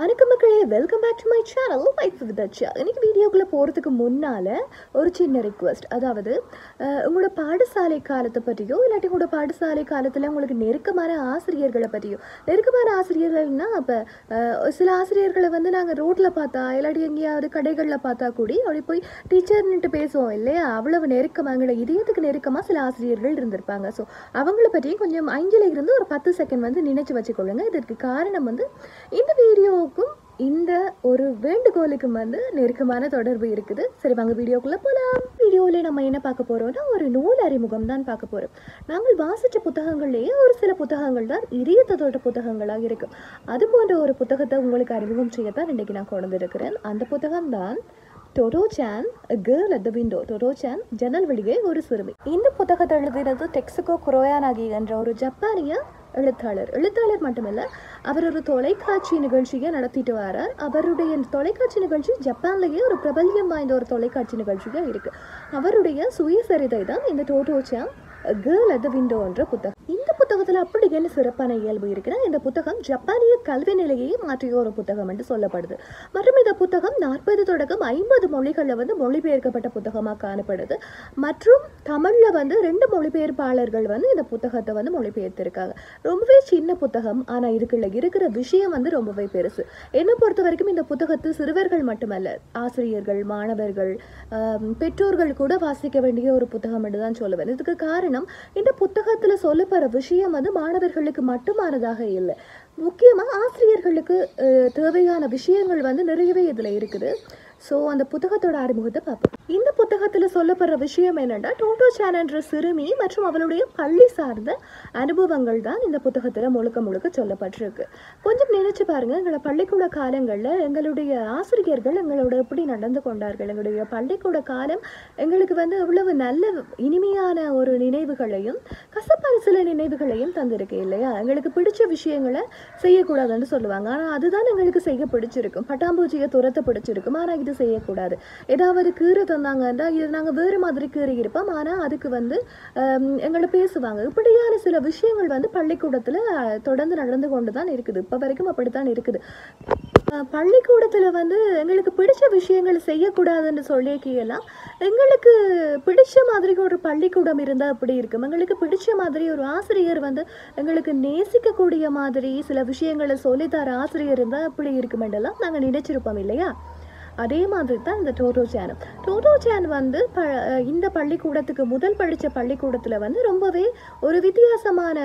வணக்கம் மக்களே welcome back to my channel life with தச்சா இன்னைக்கு வீடியோக்குள்ளே போகிறதுக்கு முன்னால் ஒரு சின்ன ரிக்வெஸ்ட் அதாவது அஹ், உங்களோட பாடசாலை காலத்தை பற்றியோ இல்லாட்டி உங்களோட பாடசாலை காலத்தில் உங்களுக்கு நெருக்கமான ஆசிரியர்களை பற்றியோ நெருக்கமான ஆசிரியர்கள்னா அப்போ சில ஆசிரியர்களை வந்து நாங்கள் ரோட்டில் பார்த்தா இல்லாட்டி எங்கேயாவது கடைகளில் பார்த்தா கூடி அப்படி போய் டீச்சர்னுட்டு பேசுவோம் இல்லையா அவ்வளவு நெருக்கமாக எங்களோட இதயத்துக்கு நெருக்கமாக சில ஆசிரியர்கள் இருந்திருப்பாங்க ஸோ அவங்கள பற்றியும் கொஞ்சம் அஞ்சில் இருந்து ஒரு பத்து செகண்ட் வந்து நினைச்சு வச்சுக்கொள்ளுங்க இதற்கு காரணம் வந்து இந்த வீடியோவுக்கும் இந்த ஒரு வேண்டுகோளுக்கும் வந்து நெருக்கமான தொடர்பு இருக்குது சரி வாங்க வீடியோக்குள்ளே போகலாம் வீடியோவில் நம்ம என்ன பார்க்க போகிறோம்னா ஒரு நூல் அறிமுகம் தான் பார்க்க போகிறோம் நாங்கள் வாசித்த புத்தகங்கள்லேயே ஒரு சில புத்தகங்கள் தான் இதயத்தோட புத்தகங்களாக இருக்கும் அது போன்ற ஒரு புத்தகத்தை உங்களுக்கு அறிமுகம் செய்யத்தான் இன்றைக்கி நான் கொண்டு இருக்கிறேன் அந்த புத்தகம் தான் Totto chan girl at the window Totto chan ஜன்னல் வெளியே ஒரு சிறுமி இந்த புத்தகத்தை எழுதினது டெக்ஸிகோ குரோயானாகி என்ற ஒரு ஜப்பானிய எழுத்தாளர் எழுத்தாளர் மட்டுமல்ல அவர் ஒரு தொலைக்காட்சி நிகழ்ச்சியை நடத்திட்டு வரார் அவருடைய தொலைக்காட்சி நிகழ்ச்சி ஜப்பான்லேயே ஒரு பிரபல்யம் வாய்ந்த ஒரு தொலைக்காட்சி நிகழ்ச்சியாக இருக்கு அவருடைய சுயசரிதை தான் இந்த Totto chan girl at the window என்ற புத்தகம் இந்த புத்தகத்தில் அப்படி என்ன சிறப்பான இயல்பு இருக்குன்னா இந்த புத்தகம் ஜப்பானிய கல்வி நிலையை மாற்றிய ஒரு புத்தகம் என்று சொல்லப்படுது மற்றும் இந்த புத்தகம் நாற்பது தொடக்கம் ஐம்பது மொழிகளில் வந்து மொழிபெயர்க்கப்பட்ட புத்தகமாக காணப்படுது மற்றும் தமிழில் வந்து ரெண்டு மொழிபெயர்ப்பாளர்கள் வந்து இந்த புத்தகத்தை வந்து மொழிபெயர்த்திருக்காங்க ரொம்பவே சின்ன புத்தகம் ஆனால் இதுக்குள்ள இருக்கிற விஷயம் வந்து ரொம்பவே பெருசு என்னை பொறுத்த வரைக்கும் இந்த புத்தகத்தை சிறுவர்கள் மட்டுமல்ல ஆசிரியர்கள் மாணவர்கள் ஆம், பெற்றோர்கள் கூட வாசிக்க வேண்டிய ஒரு புத்தகம் என்று தான் சொல்லுவேன் இதுக்கு காரணம் இந்த புத்தகத்தில் சொல்லப்படுற விஷயம் வந்து மாணவர்களுக்கு மட்டுமானதாக இல்லை முக்கியமாக ஆசிரியர்களுக்கு அஹ், தேவையான விஷயங்கள் வந்து நிறையவே இதில் இருக்குது ஸோ அந்த புத்தகத்தோட அறிமுகத்தை பார்ப்போம் இந்த புத்தகத்தில் சொல்லப்படுற விஷயம் என்னென்னா டோட்டோ சேன் என்ற சிறுமி மற்றும் அவளுடைய பள்ளி சார்ந்த அனுபவங்கள் தான் இந்த புத்தகத்தில் முழுக்க முழுக்க சொல்லப்பட்டிருக்கு கொஞ்சம் நினைச்சு பாருங்க எங்களோட பள்ளிக்கூட காலங்களில் எங்களுடைய ஆசிரியர்கள் எங்களோட எப்படி நடந்து கொண்டார்கள் எங்களுடைய பள்ளிக்கூட காலம் எங்களுக்கு வந்து எவ்வளவு நல்ல இனிமையான ஒரு நினைவுகளையும் கசப்பான சில நினைவுகளையும் தந்திருக்கு இல்லையா எங்களுக்கு பிடிச்ச விஷயங்களை செய்யக்கூடாதுன்னு சொல்லுவாங்க ஆனால் அதுதான் எங்களுக்கு செய்ய பிடிச்சிருக்கும் பட்டாம்பூச்சியை துரத்த பிடிச்சிருக்கும் ஆனால் இது செய்யக்கூடாது ஏதாவது கீரை தந்தாங்கன்னா இது நாங்கள் வேறு மாதிரி கீரை இருப்போம் ஆனால் அதுக்கு வந்து ஹம், எங்களை பேசுவாங்க இப்படியான சில விஷயங்கள் வந்து பள்ளிக்கூடத்தில் தொடர்ந்து நடந்து கொண்டு தான் இருக்குது இப்போ வரைக்கும் அப்படித்தான் இருக்குது அஹ், பள்ளிக்கூடத்தில் வந்து எங்களுக்கு பிடிச்ச விஷயங்கள் செய்யக்கூடாதுன்னு சொல்லிக்கலாம் எங்களுக்கு பிடிச்ச மாதிரி ஒரு பள்ளிக்கூடம் இருந்தால் அப்படி இருக்கும் எங்களுக்கு பிடிச்ச மாதிரி ஒரு ஆசிரியர் வந்து எங்களுக்கு நேசிக்கக்கூடிய மாதிரி சில விஷயங்களை சொல்லித்தர ஆசிரியர் இருந்தால் அப்படி இருக்குமெண்டெல்லாம் நாங்கள் நினைச்சிருப்போம் இல்லையா அதே மாதிரி தான் இந்த டோட்டோ சேன் டோட்டோ சேன் வந்து ப இந்த பள்ளிக்கூடத்துக்கு முதல் படித்த பள்ளிக்கூடத்தில் வந்து ரொம்பவே ஒரு வித்தியாசமான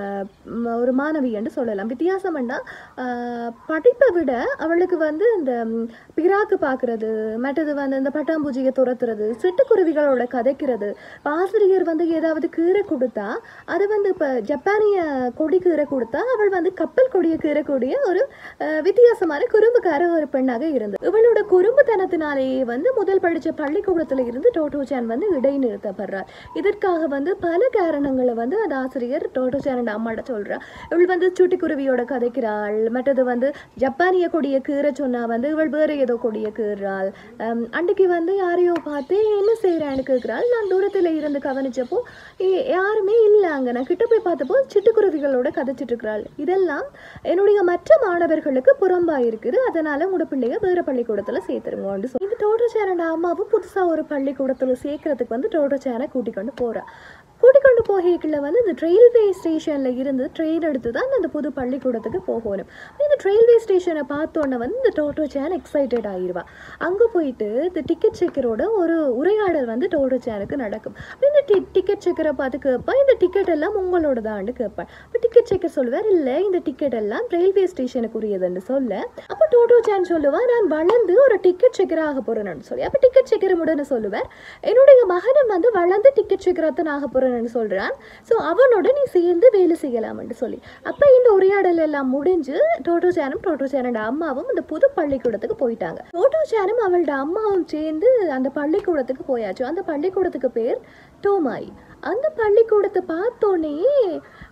ம், ஒரு மாணவி என்று சொல்லலாம் வித்தியாசம்னா ஆஹ், படிப்பை விட அவளுக்கு வந்து இந்த ம், பிராக்கு பார்க்குறது மற்றது வந்து இந்த பட்டாம்பூச்சியை துரத்துறது சிட்டுக்குருவிகளோட கதைக்கிறது இப்ப ஆசிரியர் வந்து ஏதாவது கீரை கொடுத்தா அது வந்து இப்போ ஜப்பானிய கொடி கீரை கொடுத்தா அவள் வந்து கப்பல் கொடியை கீறக்கூடிய ஒரு அஹ், வித்தியாசமான குறும்புக்கார ஒரு பெண்ணாக இருந்தது இவளோட குறும்புத்தனத்தினாலேயே வந்து முதல் படித்த பள்ளிக்கூடத்தில் இருந்து டோட்டோ சேன் வந்து இடைநிறுத்தப்படுறார் இதற்காக வந்து பல காரணங்களை வந்து அந்த ஆசிரியர் டோட்டோ சேனோட அம்மாட்ட சொல்றார் இவள் வந்து சுட்டிக்குருவியோட கதைக்கிறாள் மற்றது வந்து ஜப்பானிய கொடிய கீரை சொன்னா வந்து இவள் வேற ஏதோ கொடிய கீறாள் அம், அன்றைக்கு வந்து யாரையோ பார்த்து என்ன செய்கிறான்னு கேட்குறாள் நான் தூரத்தில் இருந்து கவனிச்சப்போ "ஏ- யாருமே இல்லை அங்கே நான் கிட்ட போய் பார்த்தப்போ சிட்டுக்குருவிகளோட கதைச்சிட்டு இருக்கிறாள் இதெல்லாம் என்னுடைய மற்ற மாணவர்களுக்கு புறம்பா இருக்குது அதனால உங்களோட பிள்ளைய வேற பள்ளிக்கூடத்தில் சேர்த்துருங்கன்னு சொல்லி இந்த டோட்டோ சேனோட அம்மாவும் புதுசாக ஒரு பள்ளிக்கூடத்தில் சேர்க்கறதுக்கு வந்து டோட்டோ சேனை கூட்டிக் கொண்டு போறா கூட்டிக் கொண்டு போகைக்குள்ள வந்து இந்த ரயில்வே ஸ்டேஷனில் இருந்து ட்ரெயின் எடுத்து தான் அந்த புது பள்ளிக்கூடத்துக்கு போகணும் இந்த ரயில்வே ஸ்டேஷனை பார்த்தோன்னே வந்து இந்த டோட்டோ சேன் எக்ஸைட்டட் ஆகிருவா அங்கே போயிட்டு இந்த டிக்கெட் செக்கரோட ஒரு உரையாடல் வந்து டோட்டோ சேனுக்கு நடக்கும் இந்த டி டிக்கெட் செக்கரை பார்த்து கேட்பா இந்த டிக்கெட் எல்லாம் உங்களோட தான்னு கேட்பேன் அப்போ டிக்கெட் செக்கர் சொல்லுவார் இல்லை இந்த டிக்கெட் எல்லாம் ரயில்வே ஸ்டேஷனுக்குரியதுன்னு சொல்ல அப்போ டோட்டோ சேன் சொல்லுவா நான் வளர்ந்து ஒரு டிக்கெட் செக்கர் ஆக போறேன்னு சொல்லி அப்போ டிக்கெட் செக்கர் உடனே சொல்லுவார் என்னுடைய மகனும் வந்து வளர்ந்து டிக்கெட் செக்கரத்தன் ஆக போறேன்னு சொல்றான் ஸோ அவனோட நீ சேர்ந்து வேலை செய்யலாம்னு சொல்லி அப்போ இந்த உரையாடல் எல்லாம் முடிஞ்சு டோட்டோ சேனும் டோட்டோ சேனோட அம்மாவும் இந்த புது பள்ளிக்கூடத்துக்கு போயிட்டாங்க டோட்டோ சேனும் அவளோட அம்மாவும் சேர்ந்து அந்த பள்ளிக்கூடத்துக்கு போயாச்சு அந்த பள்ளிக்கூடத்துக்கு பேர் டோமாய் அந்த பள்ளிக்கூடத்தை பார்த்தோன்னே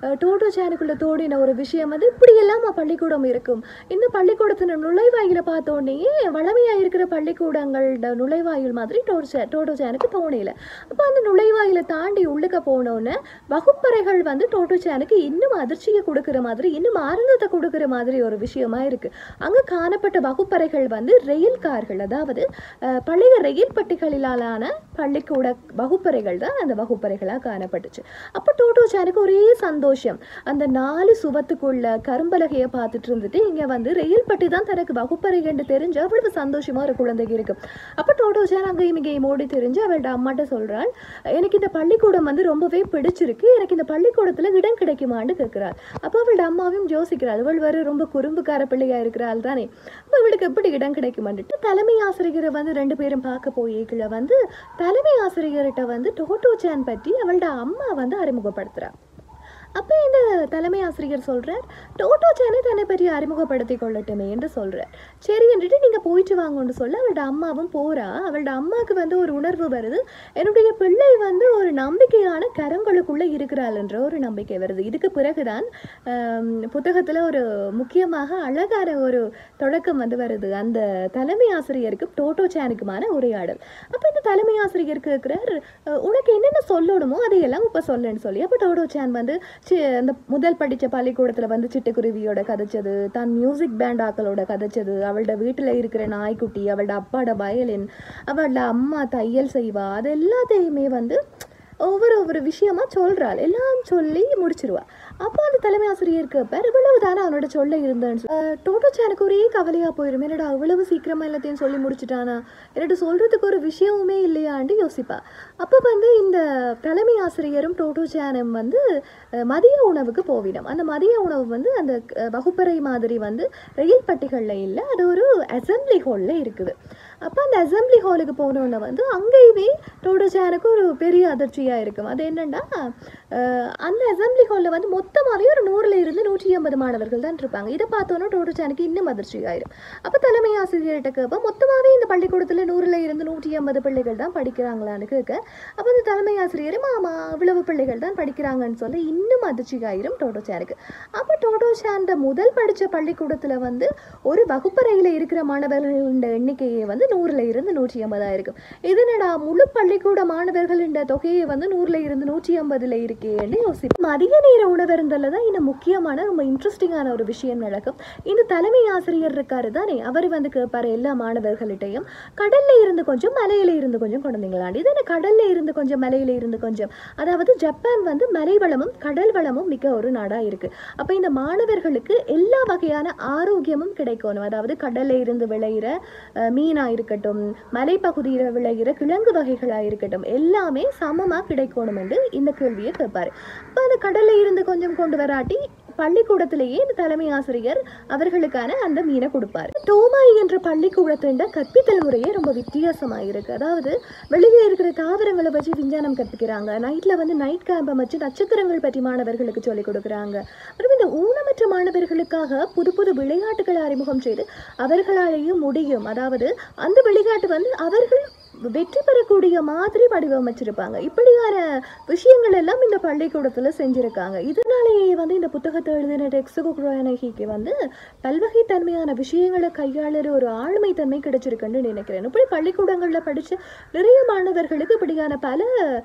அஹ், டோட்டோ சேனுக்குள்ள தோடின ஒரு விஷயம் வந்து இப்படியெல்லாம் பள்ளிக்கூடம் இருக்கும் இந்த பள்ளிக்கூடத்தின் நுழைவாயில பார்த்த உடனேயே வளமையாக இருக்கிற பள்ளிக்கூடங்களோட நுழைவாயில் மாதிரி டோட்டோ சே டோட்டோ சேனுக்கு தோணையில அப்போ அந்த நுழைவாயில தாண்டி உள்ளுக்க போனோன்னே வகுப்பறைகள் வந்து டோட்டோ சேனுக்கு இன்னும் அதிர்ச்சியை கொடுக்குற மாதிரி இன்னும் ஆனந்தத்தை கொடுக்குற மாதிரி ஒரு விஷயமா இருக்கு அங்கே காணப்பட்ட வகுப்பறைகள் வந்து ரயில் கார்கள் அதாவது அஹ், பழைய ரயில் பட்டிகளிலான பள்ளிக்கூட வகுப்பறைகள் தான் அந்த வகுப்பறைகளாக காணப்பட்டுச்சு அப்போ டோட்டோ சேனுக்கு ஒரே சந்தோஷம் அந்த நாலு சுவத்துக்குள்ள கரும்பலகையை பார்த்துட்டு இருந்துட்டு இங்கே வந்து ரயில் பட்டி தான் தனக்கு வகுப்பறை என்று தெரிஞ்சு அவ்வளவு சந்தோஷமா ஒரு குழந்தைக்கு இருக்கு அப்போ டோட்டோ சேன் அங்கேயும் இங்கேயும் ஓடி தெரிஞ்சு அவள்கிட்ட அம்மாட்ட சொல்றாள் எனக்கு இந்த பள்ளிக்கூடம் வந்து ரொம்பவே பிடிச்சிருக்கு எனக்கு இந்த பள்ளிக்கூடத்துல இடம் கிடைக்குமான்னு கேட்கிறாள் அப்போ அவளோட அம்மாவையும் யோசிக்கிறாள் அவள் வர ரொம்ப குறும்புக்கார பிள்ளையா இருக்கிறாள் தானே அப்போ அவளுக்கு எப்படி இடம் கிடைக்குமான்ட்டு தலைமை ஆசிரியரை வந்து ரெண்டு பேரும் பார்க்க போய்க்குள்ள வந்து தலைமை ஆசிரியர்கிட்ட வந்து டோட்டோ சேன் பற்றி அவளோட அம்மா வந்து அறிமுகப்படுத்துறா அப்போ இந்த தலைமை ஆசிரியர் சொல்கிறார் டோட்டோ சேனை தன்னை பற்றி அறிமுகப்படுத்தி கொள்ளட்டுமே என்று சொல்கிறார் சரி என்றுட்டு நீங்கள் போயிட்டு வாங்கன்னு சொல்ல அவளோட அம்மாவும் போகிறா அவளோட அம்மாவுக்கு வந்து ஒரு உணர்வு வருது என்னுடைய பிள்ளை வந்து ஒரு நம்பிக்கையான கரங்களுக்குள்ளே இருக்கிறாள் என்ற ஒரு நம்பிக்கை வருது இதுக்கு பிறகுதான் புத்தகத்தில் ஒரு முக்கியமாக அழகான ஒரு தொடக்கம் வந்து வருது அந்த தலைமை ஆசிரியருக்கு டோட்டோ சேனுக்குமான உரையாடல் அப்போ இந்த தலைமை ஆசிரியர் கேட்குறார் உனக்கு என்னென்ன சொல்லணுமோ அதையெல்லாம் இப்போ சொல்லுன்னு சொல்லி அப்போ டோட்டோ சேன் வந்து சி அந்த முதல் படித்த பள்ளிக்கூடத்தில் வந்து சிட்டுக்குருவியோட கதைச்சது தான் மியூசிக் பேண்ட் ஆக்களோட கதைச்சது அவளோட வீட்டில் இருக்கிற நாய்க்குட்டி அவளோட அப்பாட வயலின் அவளோட அம்மா தையல் செய்வா அது எல்லாத்தையுமே வந்து ஒவ்வொரு ஒவ்வொரு விஷயமா சொல்றாள் எல்லாம் சொல்லி முடிச்சிருவா அப்போ அந்த தலைமை ஆசிரியர் கேட்பார் இவ்வளவு தானே அவனோட சொல்ல இருந்தேன்னு சொல்லி. அஹ் டோட்டோ சேனுக்கு ஒரே கவலையா போயிடும் என்னடா அவ்வளவு சீக்கிரமா எல்லாத்தையும் சொல்லி முடிச்சிட்டானா என்னட்டு சொல்றதுக்கு ஒரு விஷயமுமே இல்லையான்னு யோசிப்பா அப்போ வந்து இந்த தலைமை ஆசிரியரும் டோட்டோ சேனும் வந்து அஹ், மதிய உணவுக்கு போவிடும் அந்த மதிய உணவு வந்து அந்த அஹ், வகுப்பறை மாதிரி வந்து ரயில் பட்டிகளில் இல்லை அது ஒரு அசம்பிளி ஹாலில் இருக்குது அப்போ அந்த அசம்பிளி ஹாலுக்கு போனோன்னே வந்து அங்கேயுமே டோட்டோ சேனுக்கு ஒரு பெரிய அதிர்ச்சியாக இருக்கும் அது என்னன்னா அஹ், அந்த அசம்பிளி ஹாலில் வந்து மொத்தமாகவே ஒரு நூறுல இருந்து நூற்றி ஐம்பது மாணவர்கள் தான் இருப்பாங்க இதை பார்த்தோன்னா டோட்டோ சேனுக்கு இன்னும் அதிர்ச்சி ஆயிரும் அப்போ தலைமை ஆசிரியர்கிட்ட கேட்போம் மொத்தமாகவே இந்த பள்ளிக்கூடத்தில் நூறுல இருந்து நூற்றி ஐம்பது பிள்ளைகள் தான் படிக்கிறாங்களான்னு கேட்க அப்போ அந்த தலைமை ஆசிரியர் மாமா இவ்வளவு பிள்ளைகள் தான் படிக்கிறாங்கன்னு சொல்ல இன்னும் அதிர்ச்சி ஆயிரும் டோட்டோ சேனுக்கு அப்போ டோட்டோ சேன் முதல் படித்த பள்ளிக்கூடத்தில் வந்து ஒரு வகுப்பறையில் இருக்கிற மாணவர்களோட எண்ணிக்கையை வந்து நூறுல இருந்து நூற்றி ஐம்பதா இருக்கும் இதனடா முழு பள்ளிக்கூட மாணவர்களின் தொகையை வந்து நூறுல இருந்து நூற்றி ஐம்பதுல இருக்கேன்னு யோசிப்போம் மதிய நேர உணவருந்தல தான் இன்னும் முக்கியமான ரொம்ப இன்ட்ரெஸ்டிங்கான ஒரு விஷயம் நடக்கும் இந்த தலைமை ஆசிரியர் இருக்காரு தானே அவர் வந்து கேட்பாரு எல்லா மாணவர்கள்ட்டையும் கடல்ல இருந்து கொஞ்சம் மலையில இருந்து கொஞ்சம் குழந்தைங்களாண்டி இது என்ன கடல்ல இருந்து கொஞ்சம் மலையில இருந்து கொஞ்சம் அதாவது ஜப்பான் வந்து மலை வளமும் கடல் வளமும் மிக்க ஒரு நாடா இருக்கு அப்ப இந்த மாணவர்களுக்கு எல்லா வகையான ஆரோக்கியமும் கிடைக்கணும் அதாவது கடல்ல இருந்து விளையிற அஹ், மீனா இருக்கட்டும் மலைப்பகுதியில் விளையிற கிழங்கு வகைகளா இருக்கட்டும் எல்லாமே சமமா கிடைக்கணும் என்று இந்த கேள்வியை கேட்பாரு அப்ப அந்த கடல்ல இருந்து கொஞ்சம் கொண்டு வராட்டி பள்ளிக்கூடத்திலேயே இந்த தலைமை ஆசிரியர் அவர்களுக்கான அந்த மீனை கொடுப்பாரு டோமாய் என்ற பள்ளிக்கூடத்தின் கற்பித்தல் முறையே ரொம்ப வித்தியாசமா இருக்கு அதாவது வெளியே இருக்கிற தாவரங்களை வச்சு விஞ்ஞானம் கற்பிக்கிறாங்க நைட்ல வந்து நைட் கேம்பை வச்சு நட்சத்திரங்கள் பற்றி மாணவர்களுக்கு சொல்லிக் கொடுக்குறாங்க அப்புறம் இந்த ஊனமற்ற மாணவர்களுக்காக புது புது விளையாட்டுகளை அறிமுகம் செய்து அவர்களாலேயும் முடியும் அதாவது அந்த விளையாட்டு வந்து அவர்கள் வெற்றி பெறக்கூடிய மாதிரி வடிவமைச்சிருப்பாங்க இப்படியான விஷயங்கள் எல்லாம் இந்த பள்ளிக்கூடத்தில் செஞ்சுருக்காங்க இதனாலேயே வந்து இந்த புத்தகத்தை எழுதின டெக்ஸுகோ குரோயனகிக்கு வந்து பல்வகை தன்மையான விஷயங்களை கையாளுற ஒரு ஆளுமை தன்மை கிடைச்சிருக்குன்னு நினைக்கிறேன் இப்படி பள்ளிக்கூடங்களில் படித்த நிறைய மாணவர்களுக்கு இப்படியான பல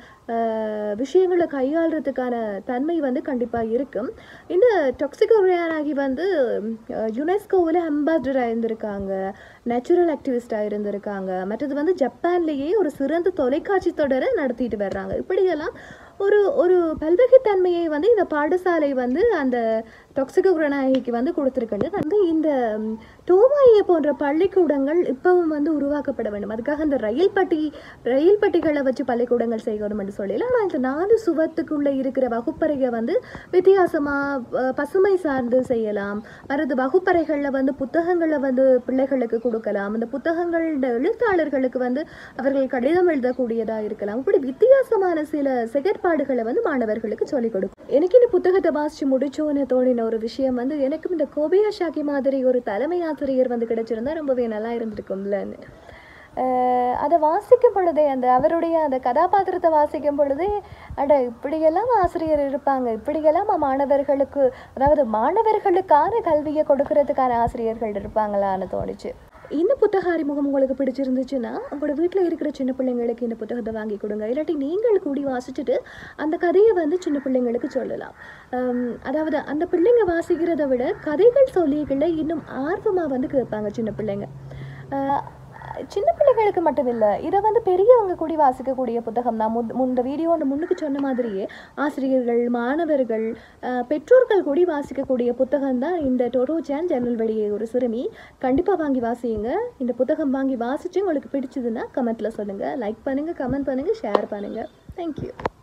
அஹ், விஷயங்களை கையாளுறதுக்கான தன்மை வந்து கண்டிப்பாக இருக்கும் இந்த டொக்சிகோ குரோயனாகி வந்து யுனெஸ்கோவில் அம்பாசிடராக இருந்திருக்காங்க நேச்சுரல் ஆக்டிவிஸ்டாக இருந்திருக்காங்க மற்றது வந்து ஜப்பான்லேயே ஒரு சிறந்த தொலைக்காட்சி தொடரை நடத்திட்டு வர்றாங்க இப்படியெல்லாம் ஒரு ஒரு பல்வகைத்தன்மையை வந்து இந்த பாடசாலை வந்து அந்த டொக்சிகோகுரநாயகிக்கு வந்து கொடுத்துருக்குது வந்து இந்த ம், டோமாயை போன்ற பள்ளிக்கூடங்கள் இப்பவும் வந்து உருவாக்கப்பட வேண்டும் அதுக்காக இந்த ரயில் பட்டி ரயில் பட்டிகளை வச்சு பள்ளிக்கூடங்கள் செய்யணும் என்று சொல்லல ஆனால் இந்த நாலு சுவத்துக்குள்ளே இருக்கிற வகுப்பறையை வந்து வித்தியாசமாக பசுமை சார்ந்து செய்யலாம் மற்றது வகுப்பறைகளில் வந்து புத்தகங்களை வந்து பிள்ளைகளுக்கு கொடுக்கலாம் அந்த புத்தகங்களோட எழுத்தாளர்களுக்கு வந்து அவர்கள் கடிதம் எழுதக்கூடியதாக இருக்கலாம் இப்படி வித்தியாசமான சில செயற்பாடுகளை வந்து மாணவர்களுக்கு சொல்லிக் கொடுக்கும் எனக்கு இந்த புத்தகத்தை வாசிச்சு முடிச்சோன்னு தோணின ஒரு விஷயம் வந்து எனக்கும் இந்த கோபியாஷாக்கி மாதிரி ஒரு தலைமை ஆசிரியர் வந்து கிடைச்சிருந்தா ரொம்பவே நல்லா இருந்திருக்கும்லன்னு அஹ் அதை வாசிக்கும் பொழுதே அந்த அவருடைய அந்த கதாபாத்திரத்தை வாசிக்கும் பொழுதே அட இப்படியெல்லாம் ஆசிரியர் இருப்பாங்க இப்படியெல்லாம் மாணவர்களுக்கு அதாவது மாணவர்களுக்கான கல்வியை கொடுக்கறதுக்கான ஆசிரியர்கள் இருப்பாங்களான்னு தோணுச்சு இந்த புத்தக அறிமுகம் உங்களுக்கு பிடிச்சிருந்துச்சுன்னா உங்களோட வீட்டில் இருக்கிற சின்ன பிள்ளைங்களுக்கு இந்த புத்தகத்தை வாங்கி கொடுங்க இல்லாட்டி நீங்கள் கூடி வாசிச்சுட்டு அந்த கதையை வந்து சின்ன பிள்ளைங்களுக்கு சொல்லலாம் ஹம், அதாவது அந்த பிள்ளைங்க வாசிக்கிறத விட கதைகள் சொல்லிகளை இன்னும் ஆர்வமாக வந்து கேட்பாங்க சின்ன பிள்ளைங்க அஹ், சின்ன பிள்ளைகளுக்கு மட்டும் இல்லை இதை வந்து பெரியவங்க கூடி வாசிக்கக்கூடிய புத்தகம் தான் முன் முந்த வீடியோ முன்னுக்கு சொன்ன மாதிரியே ஆசிரியர்கள் மாணவர்கள் அஹ், பெற்றோர்கள் கூடி வாசிக்கக்கூடிய புத்தகம் தான் இந்த டொரோ ஜான் ஜன்னல் வெளியே ஒரு சிறுமி கண்டிப்பாக வாங்கி வாசியுங்க இந்த புத்தகம் வாங்கி வாசிச்சு உங்களுக்கு பிடிச்சதுன்னா கமெண்ட்டில் சொல்லுங்கள் லைக் பண்ணுங்கள் கமெண்ட் பண்ணுங்கள் ஷேர் பண்ணுங்கள் தேங்க்யூ